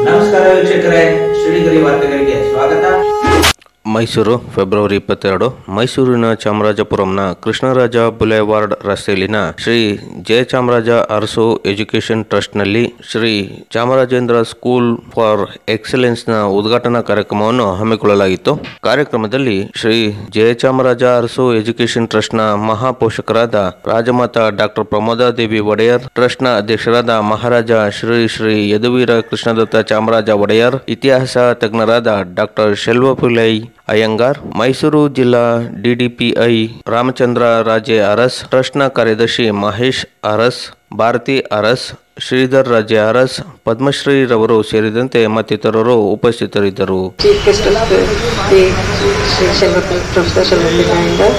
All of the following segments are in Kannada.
ನಮಸ್ಕಾರ ವೀಕ್ಷಕರೇ ಶ್ರೀಗರಿ ವಾರ್ತೆಗಳಿಗೆ ಸ್ವಾಗತ ಮೈಸೂರು ಫೆಬ್ರವರಿ ಇಪ್ಪತ್ತೆರಡು ಮೈಸೂರಿನ ಚಾಮರಾಜಪುರಂನ ಕೃಷ್ಣರಾಜ ಬುಲೆವಾರ್ಡ್ ರಸ್ತೆಯಲ್ಲಿನ ಶ್ರೀ ಜಯಚಾಮರಾಜ ಅರಸು ಎಜುಕೇಷನ್ ಟ್ರಸ್ಟ್ನಲ್ಲಿ ಶ್ರೀ ಚಾಮರಾಜೇಂದ್ರ ಸ್ಕೂಲ್ ಫಾರ್ ಎಕ್ಸಲೆನ್ಸ್ನ ಉದ್ಘಾಟನಾ ಕಾರ್ಯಕ್ರಮವನ್ನು ಹಮ್ಮಿಕೊಳ್ಳಲಾಗಿತ್ತು ಕಾರ್ಯಕ್ರಮದಲ್ಲಿ ಶ್ರೀ ಜಯಚಾಮರಾಜ ಅರಸು ಎಜುಕೇಷನ್ ಟ್ರಸ್ಟ್ನ ಮಹಾಪೋಷಕರಾದ ರಾಜಮಾತಾ ಡಾಕ್ಟರ್ ಪ್ರಮೋದಾದೇವಿ ಒಡೆಯರ್ ಟ್ರಸ್ಟ್ನ ಅಧ್ಯಕ್ಷರಾದ ಮಹಾರಾಜ ಶ್ರೀ ಶ್ರೀ ಯದುವೀರ ಕೃಷ್ಣದತ್ತ ಚಾಮರಾಜ ಒಡೆಯರ್ ಇತಿಹಾಸ ತಜ್ಞರಾದ ಡಾಕ್ಟರ್ ಶೆಲ್ವಪುಲೈ ಅಯ್ಯಂಗಾರ್ ಮೈಸೂರು ಜಿಲ್ಲಾ ಡಿಡಿಪಿಐ ರಾಮಚಂದ್ರ ರಾಜೆ ಅರಸ್ ಟ್ರಸ್ಟ್ನ ಕಾರ್ಯದರ್ಶಿ ಮಹೇಶ್ ಅರಸ್ ಭಾರತಿ ಅರಸ್ ಶ್ರೀಧರ್ ರಾಜೆ ಅರಸ್ ಪದ್ಮಶ್ರೀ ರವರು ಸೇರಿದಂತೆ ಮತ್ತಿತರರು ಉಪಸ್ಥಿತರಿದ್ದರು Chief guest of the day, Sri Shelva, Professor Shelva Nayangar.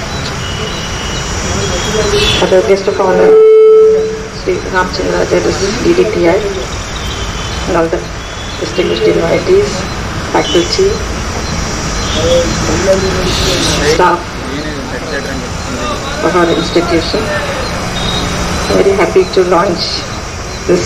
Other guest of honor, Sri Ramchandra Jadis, DDPI, and all the distinguished invitees, faculty, staff of our institution. Very happy to launch this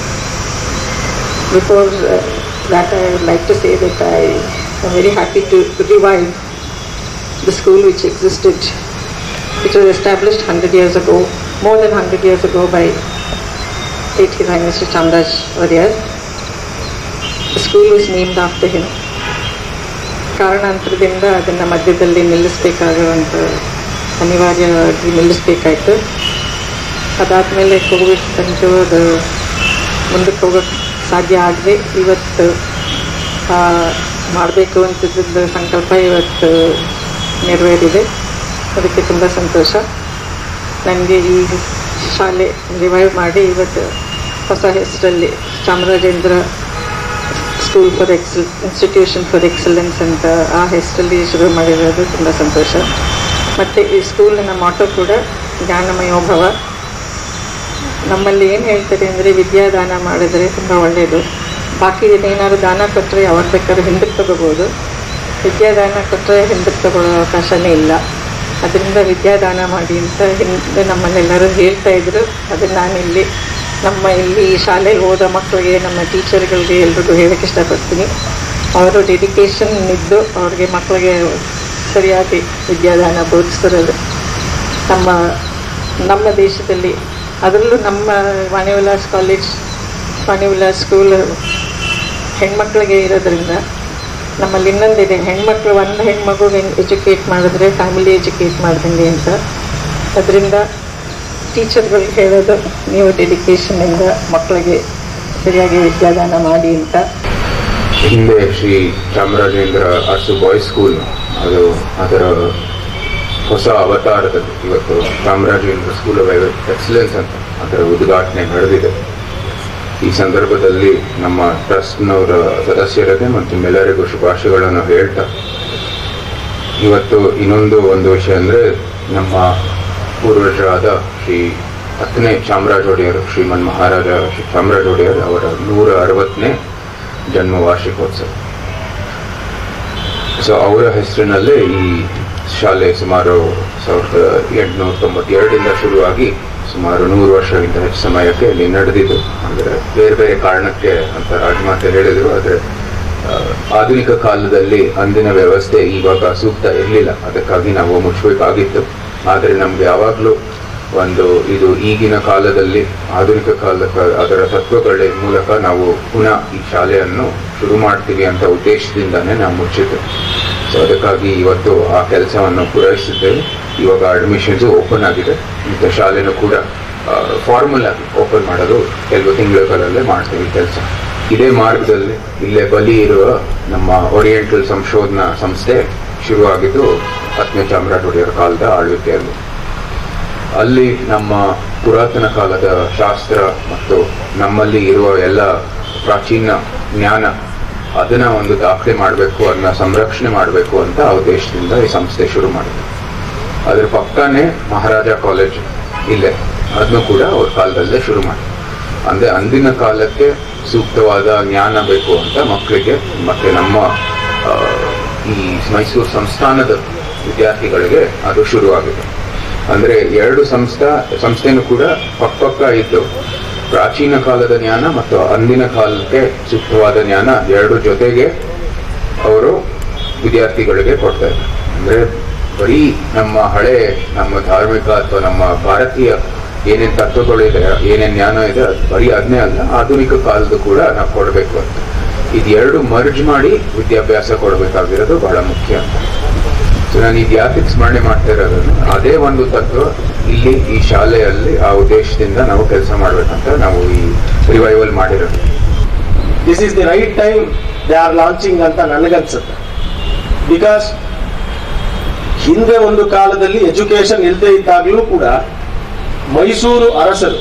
before uh, that, I would like to say that I am very happy to revive the school which existed, which was established 100 years ago, more than 100 years ago by 8th Prime Minister Chamraj Varyar. The school was named after him. ಕಾರಣಾಂತರದಿಂದ ಅದನ್ನು ಮಧ್ಯದಲ್ಲಿ ನಿಲ್ಲಿಸಬೇಕಾಗಿರುವಂಥ ಅನಿವಾರ್ಯವಾಗಿ ನಿಲ್ಲಿಸಬೇಕಾಯಿತು ಅದಾದಮೇಲೆ ಕೋವಿಡ್ ಬಂತು ಅದು ಮುಂದಕ್ಕೆ ಹೋಗೋಕ್ಕೆ ಸಾಧ್ಯ ಆಗದೆ ಇವತ್ತು ಮಾಡಬೇಕು ಅಂತಿದ್ದ ಸಂಕಲ್ಪ ಇವತ್ತು ನೆರವೇರಿದೆ ಅದಕ್ಕೆ ತುಂಬ ಸಂತೋಷ ನನಗೆ ಈ ಶಾಲೆ ರಿವೈವ್ ಮಾಡಿ ಇವತ್ತು ಹೊಸ ಹೆಸರಲ್ಲಿ Chamarajendra school for excel institution for excellence ಅಂತ ಆ ಹೆಸರಲ್ಲಿ ಶುರು ಮಾಡಿರೋದು ತುಂಬ ಸಂತೋಷ ಮತ್ತು ಈ ಸ್ಕೂಲಿನ ಮಾಟೋ ಕೂಡ ಜ್ಞಾನಮಯೋಭವ ನಮ್ಮಲ್ಲಿ ಏನು ಹೇಳ್ತಾರೆ ಅಂದರೆ ವಿದ್ಯಾದಾನ ಮಾಡಿದರೆ ತುಂಬ ಒಳ್ಳೆಯದು ಬಾಕಿ ಏನಾದ್ರು ದಾನ ಕೊಟ್ಟರೆ ಯಾವಾಗ ಬೇಕಾದ್ರೂ ಹಿಂದಕ್ಕೆ ತಗೋಬೋದು ವಿದ್ಯಾದಾನ ಕೊಟ್ಟರೆ ಹಿಂದಕ್ಕೆ ತಗೊಳ್ಳೋ ಅವಕಾಶನೇ ಇಲ್ಲ ಅದರಿಂದ ವಿದ್ಯಾದಾನ ಮಾಡಿ ಅಂತ ಹಿಂದೆ ನಮ್ಮಲ್ಲೆಲ್ಲರೂ ಹೇಳ್ತಾ ಇದ್ರು ಅದನ್ನು ನಾನಿಲ್ಲಿ ನಮ್ಮ ಇಲ್ಲಿ ಈ ಶಾಲೆಗೆ ಹೋದ ಮಕ್ಕಳಿಗೆ ನಮ್ಮ ಟೀಚರ್ಗಳಿಗೆ ಎಲ್ರಿಗೂ ಹೇಳಕ್ಕೆ ಇಷ್ಟಪಡ್ತೀನಿ ಅವರು ಡೆಡಿಕೇಶನ್ ಇದ್ದು ಅವ್ರಿಗೆ ಮಕ್ಕಳಿಗೆ ಸರಿಯಾಗಿ ವಿದ್ಯಾದಾನ ಬೋಧಿಸ್ತಿರೋದು ನಮ್ಮ ನಮ್ಮ ದೇಶದಲ್ಲಿ ಅದರಲ್ಲೂ ನಮ್ಮ ವಾಣಿವಿಲಾಸ್ ಕಾಲೇಜ್ ವಾಣಿವಿಲಾಸ್ ಸ್ಕೂಲ್ ಹೆಣ್ಮಕ್ಳಿಗೆ ಇರೋದ್ರಿಂದ ನಮ್ಮಲ್ಲಿ ಇನ್ನೊಂದಿದೆ ಹೆಣ್ಮಕ್ಳು ಒಂದು ಹೆಣ್ಮಗುಗೆ ಎಜುಕೇಟ್ ಮಾಡಿದ್ರೆ ಫ್ಯಾಮಿಲಿ ಎಜುಕೇಟ್ ಮಾಡ್ದಂಗೆ ಅಂತ ಅದರಿಂದ ಟೀಚರ್ಗಳಿಗೆ ಹೇಳೋದು ನೀವು ಡೆಡಿಕೇಶನಿಂದ ಮಕ್ಕಳಿಗೆ ಸರಿಯಾಗಿ ವಿದ್ಯಾದಾನ ಮಾಡಿ ಅಂತ ಹಿಂದೆ ಶ್ರೀ ಚಾಮರಾಜೇಂದ್ರ ಅರಸು ಬಾಯ್ಸ್ ಸ್ಕೂಲ್ ಅದು ಅದರ ಹೊಸ ಅವತಾರದಲ್ಲಿ ಇವತ್ತು ಚಾಮರಾಜೇಂದ್ರ ಸ್ಕೂಲ್ ಆಫ್ ಎಕ್ಸಲೆನ್ಸ್ ಅಂತ ಅದರ ಉದ್ಘಾಟನೆ ನಡೆದಿದೆ ಈ ಸಂದರ್ಭದಲ್ಲಿ ನಮ್ಮ ಟ್ರಸ್ಟ್ನವರ ಸದಸ್ಯರಿಗೆ ಮತ್ತು ನಿಮ್ಮೆಲ್ಲರಿಗೂ ಶುಭಾಶಯಗಳನ್ನು ಹೇಳ್ತಾ ಇವತ್ತು ಇನ್ನೊಂದು ಒಂದು ವಿಷಯ ಅಂದರೆ ನಮ್ಮ ಪೂರ್ವಜರಾದ ಶ್ರೀ ಹತ್ತನೇ ಚಾಮರಾಜ ಒಡೆಯರ್ ಶ್ರೀಮನ್ ಮಹಾರಾಜ ಶ್ರೀ ಚಾಮರಾಜ ಒಡೆಯರ್ ಅವರ ನೂರ ಅರವತ್ತನೇ ಜನ್ಮ ವಾರ್ಷಿಕೋತ್ಸವ ಸೊ ಅವರ ಹೆಸರಿನಲ್ಲೇ ಈ ಶಾಲೆ ಸುಮಾರು ಸಾವಿರದ ಎಂಟುನೂರ ತೊಂಬತ್ತೆರಡರಿಂದ ಶುರುವಾಗಿ ಸುಮಾರು ನೂರು ವರ್ಷಕ್ಕಿಂತ ಹೆಚ್ಚು ಸಮಯಕ್ಕೆ ಇಲ್ಲಿ ನಡೆದಿದ್ದು ಅಂದರೆ ಬೇರೆ ಬೇರೆ ಕಾರಣಕ್ಕೆ ಅಂತ ರಾಜಮಾತೆ ಹೇಳಿದರು ಆದರೆ ಆ, ಆಧುನಿಕ ಕಾಲದಲ್ಲಿ ಅಂದಿನ ವ್ಯವಸ್ಥೆ ಇವಾಗ ಸೂಕ್ತ ಇರಲಿಲ್ಲ ಅದಕ್ಕಾಗಿ ನಾವು ಮುಚ್ಚಬೇಕಾಗಿತ್ತು ಆದರೆ ನಮ್ಗೆ ಯಾವಾಗಲೂ ಒಂದು ಇದು ಈಗಿನ ಕಾಲದಲ್ಲಿ ಆಧುನಿಕ ಕಾಲ ಅದರ ತತ್ವಗಳ ಮೂಲಕ ನಾವು ಪುನಃ ಈ ಶಾಲೆಯನ್ನು ಶುರು ಮಾಡ್ತೀವಿ ಅಂತ ಉದ್ದೇಶದಿಂದಾನೇ ನಾವು ಮುಚ್ಚಿದ್ದು ಸೊ ಅದಕ್ಕಾಗಿ ಇವತ್ತು ಆ ಕೆಲಸವನ್ನು ಪೂರೈಸಿದ್ದೇವೆ ಇವಾಗ ಅಡ್ಮಿಷನ್ಸ್ ಓಪನ್ ಆಗಿದೆ ಮತ್ತು ಶಾಲೆನೂ ಕೂಡ ಫಾರ್ಮಲ್ ಆಗಿ ಓಪನ್ ಮಾಡೋದು ಕೆಲವು ತಿಂಗಳುಗಳಲ್ಲೇ ಮಾಡ್ತೀವಿ ಕೆಲಸ ಇದೇ ಮಾರ್ಗದಲ್ಲಿ ಇಲ್ಲೇ ಬಲಿ ಇರುವ ನಮ್ಮ ಓರಿಯೆಂಟಲ್ ಸಂಶೋಧನಾ ಸಂಸ್ಥೆ ಶುರುವಾಗಿದ್ದು ಹತ್ತನೇ ಚಾಮರಾಜ ಒಡೆಯರ ಕಾಲದ ಆಳ್ವಿಕೆಯಲ್ಲಿ ಅಲ್ಲಿ ನಮ್ಮ ಪುರಾತನ ಕಾಲದ ಶಾಸ್ತ್ರ ಮತ್ತು ನಮ್ಮಲ್ಲಿ ಇರುವ ಎಲ್ಲ ಪ್ರಾಚೀನ ಜ್ಞಾನ ಅದನ್ನ ಒಂದು ದಾಖಲೆ ಮಾಡಬೇಕು ಅದನ್ನ ಸಂರಕ್ಷಣೆ ಮಾಡಬೇಕು ಅಂತ ಆ ಉದ್ದೇಶದಿಂದ ಈ ಸಂಸ್ಥೆ ಶುರು ಮಾಡಿದೆ ಅದ್ರ ಪಕ್ಕನೇ ಮಹಾರಾಜ ಕಾಲೇಜ್ ಇಲ್ಲೇ ಅದನ್ನು ಕೂಡ ಅವ್ರ ಕಾಲದಲ್ಲೇ ಶುರು ಮಾಡಿ ಅಂದ್ರೆ ಅಂದಿನ ಕಾಲಕ್ಕೆ ಸೂಕ್ತವಾದ ಜ್ಞಾನ ಬೇಕು ಅಂತ ಮಕ್ಕಳಿಗೆ ಮತ್ತೆ ನಮ್ಮ ಆ, ಈ ಮೈಸೂರು ಸಂಸ್ಥಾನದ ವಿದ್ಯಾರ್ಥಿಗಳಿಗೆ ಅದು ಶುರುವಾಗಿದೆ ಅಂದ್ರೆ ಎರಡು ಸಂಸ್ಥಾ ಸಂಸ್ಥೆನೂ ಕೂಡ ಪಕ್ಕ ಪಕ್ಕ ಇದ್ದು ಪ್ರಾಚೀನ ಕಾಲದ ಜ್ಞಾನ ಮತ್ತು ಅಂದಿನ ಕಾಲಕ್ಕೆ ಸೂಕ್ತವಾದ ಜ್ಞಾನ ಎರಡು ಜೊತೆಗೆ ಅವರು ವಿದ್ಯಾರ್ಥಿಗಳಿಗೆ ಕೊಡ್ತಾರೆ ಅಂದ್ರೆ ಬರೀ ನಮ್ಮ ಹಳೆ ನಮ್ಮ ಧಾರ್ಮಿಕ ಅಥವಾ ನಮ್ಮ ಭಾರತೀಯ ಏನೇನ್ ತತ್ವಗಳಿದೆ ಏನೇನ್ ಜ್ಞಾನ ಇದೆ ಅದು ಬರೀ ಅದನ್ನೇ ಅಲ್ಲ ಆಧುನಿಕ ಕಾಲದ ಕೂಡ ನಾವು ಕೊಡಬೇಕು ಅಂತ ಇದೆರಡು ಮರ್ಜ್ ಮಾಡಿ ವಿದ್ಯಾಭ್ಯಾಸ ಕೊಡಬೇಕಾಗಿರೋದು ಬಹಳ ಮುಖ್ಯ ಅಂತ ಸೊ ನಾನು ಇದು ಯಾತಕ್ಕೆ ಸ್ಮರಣೆ ಮಾಡ್ತಾ ಇರೋದನ್ನು ಅದೇ ಒಂದು ತತ್ವ ಇಲ್ಲಿ ಈ ಶಾಲೆಯಲ್ಲಿ ಆ ಉದ್ದೇಶದಿಂದ ನಾವು ಕೆಲಸ ಮಾಡ್ಬೇಕಂತ ನಾವು ಈ ರಿವೈವಲ್ ಮಾಡಿರೋದು this is the right time they are launching ಅಂತ ನನಗನ್ಸುತ್ತೆ ಬಿಕಾಸ್ ಹಿಂದೆ ಒಂದು ಕಾಲದಲ್ಲಿ ಎಜುಕೇಶನ್ ಇಲ್ಲದೆ ಇದ್ದಾಗಲೂ ಕೂಡ ಮೈಸೂರು ಅರಸರು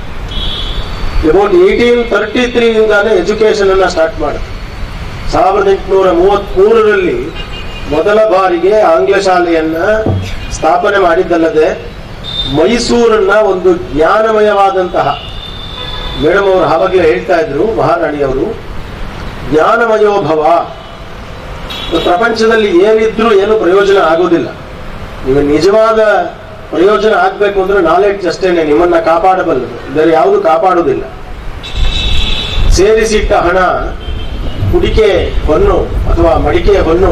ಅಬೌಟ್ ಏಯ್ಟೀನ್ ತರ್ಟಿ ತ್ರೀಯಿಂದಾನೇ ಎಜುಕೇಶನ್ ಅನ್ನ ಸ್ಟಾರ್ಟ್ ಮಾಡಿದ್ರು ಸಾವಿರದ ಎಂಟುನೂರ ಮೂವತ್ಮೂರರಲ್ಲಿ ಮೊದಲ ಬಾರಿಗೆ ಆಂಗ್ಲ ಶಾಲೆಯನ್ನ ಸ್ಥಾಪನೆ ಮಾಡಿದ್ದಲ್ಲದೆ ಮೈಸೂರನ್ನ ಒಂದು ಜ್ಞಾನಮಯವಾದಂತಹ ಮೇಡಮ್ ಅವರು ಆವಾಗಲೇ ಹೇಳ್ತಾ ಇದ್ರು ಮಹಾರಾಣಿಯವರು ಜ್ಞಾನಮಯೋಭವ ಪ್ರಪಂಚದಲ್ಲಿ ಏನಿದ್ರೂ ಏನು ಪ್ರಯೋಜನ ಆಗೋದಿಲ್ಲ ನೀವು ನಿಜವಾದ ಪ್ರಯೋಜನ ಆಗ್ಬೇಕು ಅಂದ್ರೆ ನಾಲೆಡ್ಜ್ ಅಷ್ಟೇನೆ ನಿಮ್ಮನ್ನ ಕಾಪಾಡಬಲ್ಲದು ಬೇರೆ ಯಾವುದು ಕಾಪಾಡುವುದಿಲ್ಲ ಸೇರಿಸಿಟ್ಟ ಹಣ ಕುಡಿಕೆ ಹೊನ್ನು ಅಥವಾ ಮಡಿಕೆ ಹೊನ್ನು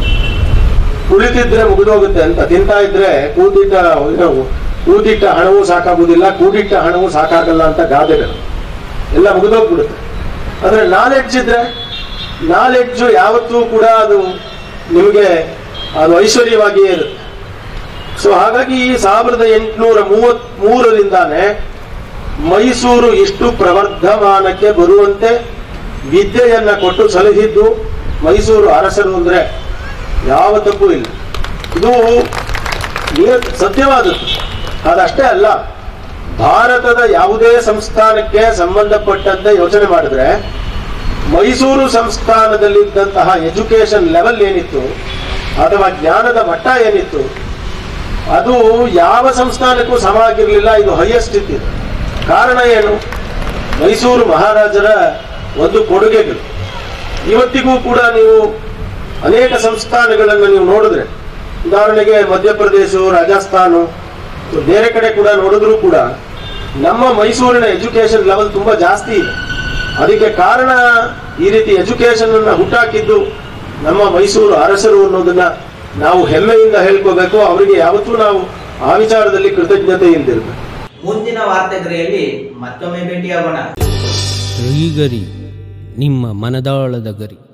ಕುಳಿತಿದ್ರೆ ಮುಗಿದೋಗುತ್ತೆ ಅಂತ ತಿಂತಾ ಇದ್ರೆ ಕೂತಿದ್ದ ಏನು ಕೂತಿಟ್ಟ ಹಣವೂ ಸಾಕಾಗುವುದಿಲ್ಲ ಕೂಡಿಟ್ಟ ಹಣವೂ ಸಾಕಾಗಲ್ಲ ಅಂತ ಗಾದೆಗಳು ಎಲ್ಲ ಮುಗಿದೋಗ್ಬಿಡುತ್ತೆ ಆದ್ರೆ ನಾಲೆಡ್ಜ್ ಇದ್ರೆ ನಾಲೆಡ್ಜು ಯಾವತ್ತೂ ಕೂಡ ಅದು ನಿಮಗೆ ಅದು ಐಶ್ವರ್ಯವಾಗಿಯೇ ಇರುತ್ತೆ ಸೊ ಹಾಗಾಗಿ ಈ ಸಾವಿರದ ಎಂಟುನೂರ ಮೂವತ್ತ್ ಮೂರರಿಂದಾನೇ ಮೈಸೂರು ಇಷ್ಟು ಪ್ರವರ್ಧಮಾನಕ್ಕೆ ಬರುವಂತೆ ವಿದ್ಯೆಯನ್ನ ಕೊಟ್ಟು ಸಲಹಿದ್ದು ಮೈಸೂರು ಅರಸರು ಅಂದ್ರೆ ಯಾವ ತಪ್ಪು ಇಲ್ಲ ಇದು ನಿಯ- ಸತ್ಯವಾದದ್ದು ಅದಷ್ಟೇ ಅಲ್ಲ ಭಾರತದ ಯಾವುದೇ ಸಂಸ್ಥಾನಕ್ಕೆ ಸಂಬಂಧಪಟ್ಟಂತೆ ಯೋಚನೆ ಮಾಡಿದ್ರೆ ಮೈಸೂರು ಸಂಸ್ಥಾನದಲ್ಲಿದ್ದಂತಹ ಎಜುಕೇಶನ್ ಲೆವೆಲ್ ಏನಿತ್ತು ಅಥವಾ ಜ್ಞಾನದ ಮಟ್ಟ ಏನಿತ್ತು ಅದು ಯಾವ ಸಂಸ್ಥಾನಕ್ಕೂ ಸಮ ಆಗಿರಲಿಲ್ಲ ಇದು ಹೈಯೆಸ್ಟ್ ಇದ್ದಿದ್ದು ಕಾರಣ ಏನು ಮೈಸೂರು ಮಹಾರಾಜರ ಒಂದು ಕೊಡುಗೆಗಳು ಇವತ್ತಿಗೂ ಕೂಡ ನೀವು ಅನೇಕ ಸಂಸ್ಥಾನಗಳನ್ನು ನೀವು ನೋಡಿದ್ರೆ ಉದಾಹರಣೆಗೆ ಮಧ್ಯಪ್ರದೇಶ ರಾಜಸ್ಥಾನ ಬೇರೆ ಕಡೆ ಕೂಡ ನೋಡಿದ್ರೂ ಕೂಡ ನಮ್ಮ ಮೈಸೂರಿನ ಎಜುಕೇಶನ್ ಲೆವೆಲ್ ತುಂಬಾ ಜಾಸ್ತಿ ಇದೆ ಅದಕ್ಕೆ ಕಾರಣ ಈ ರೀತಿ ಎಜುಕೇಶನ್ ಅನ್ನ ಹುಟ್ಟಾಕಿದ್ದು ನಮ್ಮ ಮೈಸೂರು ಅರಸರು ಅನ್ನೋದನ್ನ ನಾವು ಹೆಮ್ಮೆಯಿಂದ ಹೇಳ್ಕೋಬೇಕು ಅವರಿಗೆ ಯಾವತ್ತೂ ನಾವು ಆ ವಿಚಾರದಲ್ಲಿ ಕೃತಜ್ಞತೆಯಿಂದಿರಬೇಕು ಮುಂದಿನ ವಾರ್ತೆಗರಿಯಲ್ಲಿ ಮತ್ತೊಮ್ಮೆ ಭೇಟಿಯಾಗೋಣ ಗರಿ ನಿಮ್ಮ ಮನದಾಳದ ಗರಿ